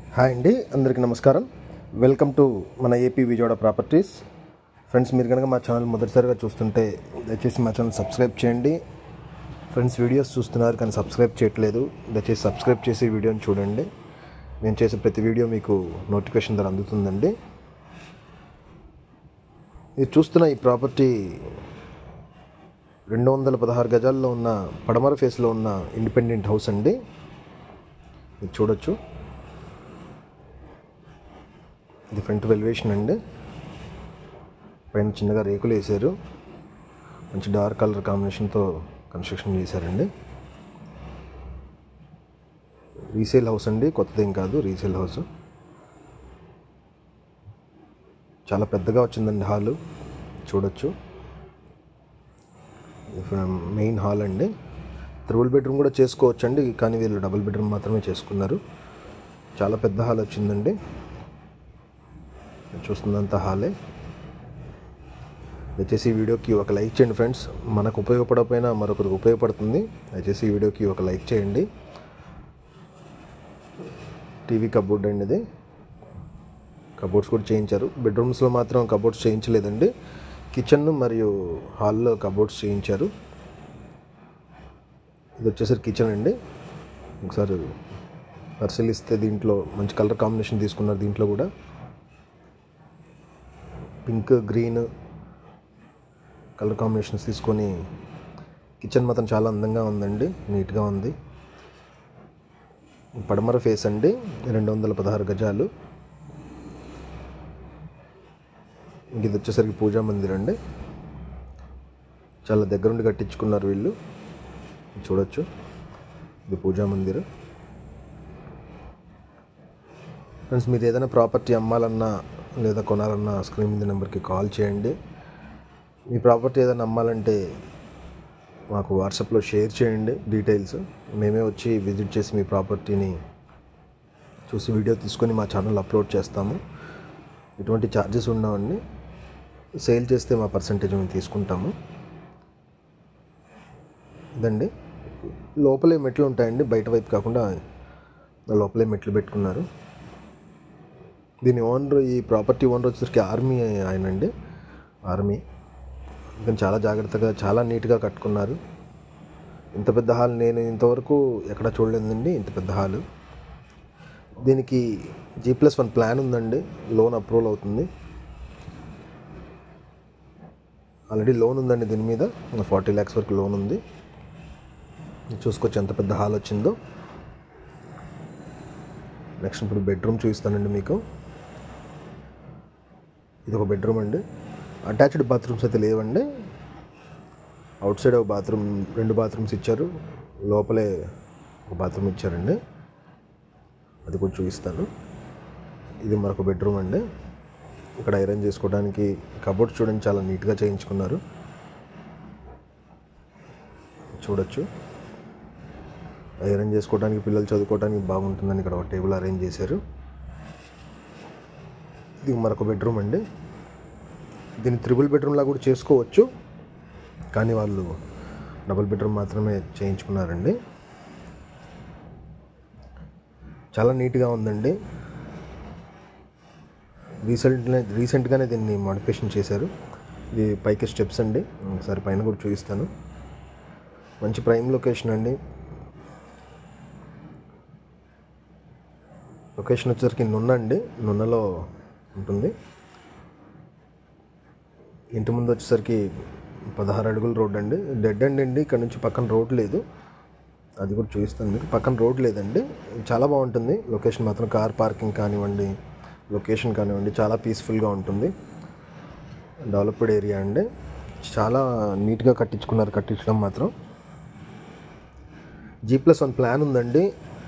hi అండి అందరికీ నమస్కారం వెల్కమ్ టు మన ఏపీ విజయవాడ ప్రాపర్టీస్ ఫ్రెండ్స్ మీరు కనుక మా ఛానల్ మొదటిసారిగా చూస్తుంటే దయచేసి మా ఛానల్ సబ్స్క్రైబ్ చేయండి ఫ్రెండ్స్ వీడియోస్ చూస్తున్నారు కానీ సబ్స్క్రైబ్ చేయట్లేదు దయచేసి సబ్స్క్రైబ్ చేసి వీడియోని చూడండి నేను చేసే ప్రతి వీడియో మీకు నోటిఫికేషన్ ద్వారా అందుతుందండి మీరు చూస్తున్న ఈ ప్రాపర్టీ రెండు వందల పదహారు గజాల్లో ఉన్న పడమర ఫేస్లో ఉన్న ఇండిపెండెంట్ హౌస్ అండి మీరు చూడొచ్చు ఇది ఫ్రంట్ వెల్వేషన్ అండి పైన చిన్నగా రేకులు వేసారు మంచి డార్క్ కలర్ కాంబినేషన్తో కన్స్ట్రక్షన్ చేశారండి రీసేల్ హౌస్ అండి కొత్తదేం కాదు రీసేల్ హౌస్ చాలా పెద్దగా వచ్చిందండి హాలు చూడొచ్చు మెయిన్ హాల్ అండి త్రిబుల్ బెడ్రూమ్ కూడా చేసుకోవచ్చు అండి కానీ వీళ్ళు డబుల్ బెడ్రూమ్ మాత్రమే చేసుకున్నారు చాలా పెద్ద హాల్ వచ్చిందండి చూస్తున్నంత హాలే దయచేసి ఈ వీడియోకి ఒక లైక్ చేయండి ఫ్రెండ్స్ మనకు ఉపయోగపడకపోయినా మరొకరికి ఉపయోగపడుతుంది దయచేసి ఈ వీడియోకి ఒక లైక్ చేయండి టీవీ కబోర్డ్ అండి ఇది కబోర్డ్స్ కూడా చేయించారు బెడ్రూమ్స్లో మాత్రం కబోర్డ్స్ చేయించలేదండి కిచెన్ మరియు హాల్లో కబోర్డ్స్ చేయించారు ఇది వచ్చేసరికి కిచెన్ అండి ఒకసారి పరిశీలిస్తే దీంట్లో మంచి కలర్ కాంబినేషన్ తీసుకున్నారు దీంట్లో కూడా పింక్ గ్రీన్ కలర్ కాంబినేషన్స్ తీసుకొని కిచెన్ మాత్రం చాలా అందంగా ఉందండి నీట్గా ఉంది పడమర ఫేస్ అండి రెండు వందల పదహారు గజాలు ఇంక ఇది వచ్చేసరికి పూజా మందిర్ అండి చాలా దగ్గరుండి కట్టించుకున్నారు వీళ్ళు చూడొచ్చు ఇది పూజా మందిర్ ఫ్రెండ్స్ మీరు ఏదైనా ప్రాపర్టీ అమ్మాలన్నా లేదా కొనాలన్నా స్క్రీన్ మీద నెంబర్కి కాల్ చేయండి మీ ప్రాపర్టీ ఏదైనా అమ్మాలంటే మాకు వాట్సాప్లో షేర్ చేయండి డీటెయిల్స్ మేమే వచ్చి విజిట్ చేసి మీ ప్రాపర్టీని చూసి వీడియో తీసుకొని మా ఛానల్ అప్లోడ్ చేస్తాము ఎటువంటి ఛార్జెస్ ఉండవండి సేల్ చేస్తే మా పర్సంటేజ్ మేము తీసుకుంటాము ఇదండి లోపలే మెట్లు ఉంటాయండి బయట వైపు కాకుండా లోపలే మెట్లు పెట్టుకున్నారు దీని ఓనర్ ఈ ప్రాపర్టీ ఓనర్ వచ్చేసరికి ఆర్మీ ఆయనండి ఆర్మీ ఇంకా చాలా జాగ్రత్తగా చాలా నీట్గా కట్టుకున్నారు ఇంత పెద్ద హాల్ నేను ఇంతవరకు ఎక్కడ చూడలేదండి ఇంత పెద్ద హాలు దీనికి జీ ప్లస్ వన్ ప్లాన్ ఉందండి లోన్ అప్రూవల్ అవుతుంది ఆల్రెడీ లోన్ ఉందండి దీని మీద ఫార్టీ ల్యాక్స్ వరకు లోన్ ఉంది చూసుకోవచ్చు ఎంత పెద్ద హాల్ వచ్చిందో నెక్స్ట్ ఇప్పుడు బెడ్రూమ్ చూపిస్తానండి మీకు ఇది ఒక బెడ్రూమ్ అండి అటాచ్డ్ బాత్రూమ్స్ అయితే లేవండి అవుట్ సైడ్ ఒక బాత్రూమ్ రెండు బాత్రూమ్స్ ఇచ్చారు లోపలే ఒక బాత్రూమ్ ఇచ్చారండి అది కూడా చూపిస్తాను ఇది మరొక బెడ్రూమ్ అండి ఇక్కడ ఐరన్ చేసుకోవడానికి కబోర్డ్ చూడండి చాలా నీట్గా చేయించుకున్నారు చూడొచ్చు ఐరన్ చేసుకోవడానికి పిల్లలు చదువుకోవడానికి బాగుంటుందని ఇక్కడ ఒక టేబుల్ అరేంజ్ చేశారు ఇది మరొక బెడ్రూమ్ అండి దీన్ని త్రిబుల్ బెడ్రూమ్లా కూడా చేసుకోవచ్చు కానీ వాళ్ళు డబుల్ బెడ్రూమ్ మాత్రమే చేయించుకున్నారండి చాలా నీట్గా ఉందండి రీసెంట్గా రీసెంట్గానే దీన్ని మోడిఫికేషన్ చేశారు ఇది పైకి స్టెప్స్ అండి ఒకసారి పైన కూడా చూపిస్తాను మంచి ప్రైమ్ లొకేషన్ అండి లొకేషన్ వచ్చేసరికి నున్న అండి నున్నలో ఉంటుంది ఇంటి ముందు వచ్చేసరికి పదహారు అడుగుల రోడ్ అండి డెడ్ అండ్ అండి ఇక్కడ నుంచి పక్కన రోడ్ లేదు అది కూడా చూపిస్తాను మీకు పక్కన రోడ్ లేదండి చాలా బాగుంటుంది లొకేషన్ మాత్రం కార్ పార్కింగ్ కానివ్వండి లొకేషన్ కానివ్వండి చాలా పీస్ఫుల్గా ఉంటుంది డెవలప్డ్ ఏరియా అండి చాలా నీట్గా కట్టించుకున్నారు కట్టించడం మాత్రం జీ ప్లస్ వన్ ప్లాన్ ఉందండి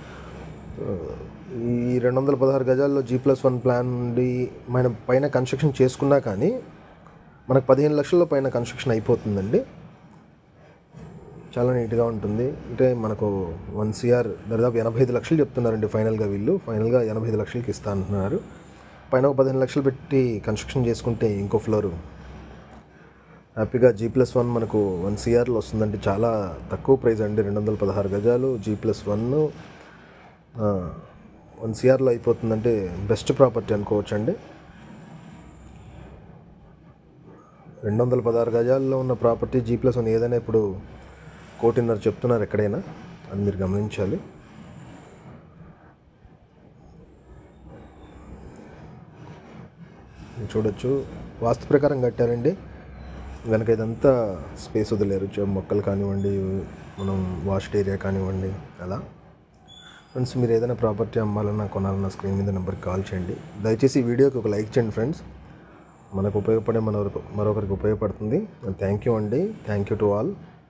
ఈ రెండు వందల పదహారు గజాల్లో జీ ప్లస్ వన్ ప్లాన్ ఉండి మన పైన కన్స్ట్రక్షన్ చేసుకున్నా కానీ మనకు పదిహేను లక్షల పైన కన్స్ట్రక్షన్ అయిపోతుందండి చాలా నీట్గా ఉంటుంది అంటే మనకు వన్ సిఆర్ దాదాపు ఎనభై ఐదు లక్షలు చెప్తున్నారండి ఫైనల్గా వీళ్ళు ఫైనల్గా ఎనభై ఐదు లక్షలకి ఇస్తా అంటున్నారు పైన ఒక పదిహేను లక్షలు పెట్టి కన్స్ట్రక్షన్ చేసుకుంటే ఇంకో ఫ్లోరు హ్యాపీగా జీ ప్లస్ వన్ మనకు వన్ సిఆర్లో వస్తుందండి చాలా తక్కువ ప్రైస్ అండి రెండు వందల పదహారు గజాలు జీ ప్లస్ వన్ వన్ సిఆర్లో అయిపోతుందంటే బెస్ట్ ప్రాపర్టీ అనుకోవచ్చు అండి రెండు వందల పదహారు గజాల్లో ఉన్న ప్రాపర్టీ జీ ప్లస్ వన్ ఏదైనా ఇప్పుడు కోటిన్నర చెప్తున్నారు ఎక్కడైనా అది మీరు గమనించాలి మీరు చూడొచ్చు వాస్తు ప్రకారం కట్టారండి వెనక ఇదంతా స్పేస్ వదిలేరు చు- మొక్కలు కానివ్వండి మనం వాష్డ్ ఏరియా కానివ్వండి అలా ఫ్రెండ్స్ మీరు ఏదైనా ప్రాపర్టీ అమ్మాలన్నా కొనాలన్నా స్క్రీన్ మీద నెంబర్కి కాల్ చేయండి దయచేసి ఈ వీడియోకి ఒక లైక్ చేయండి ఫ్రెండ్స్ మనకు ఉపయోగపడే మన మరొకరికి ఉపయోగపడుతుంది థ్యాంక్ యూ అండి థ్యాంక్ యూ టు ఆల్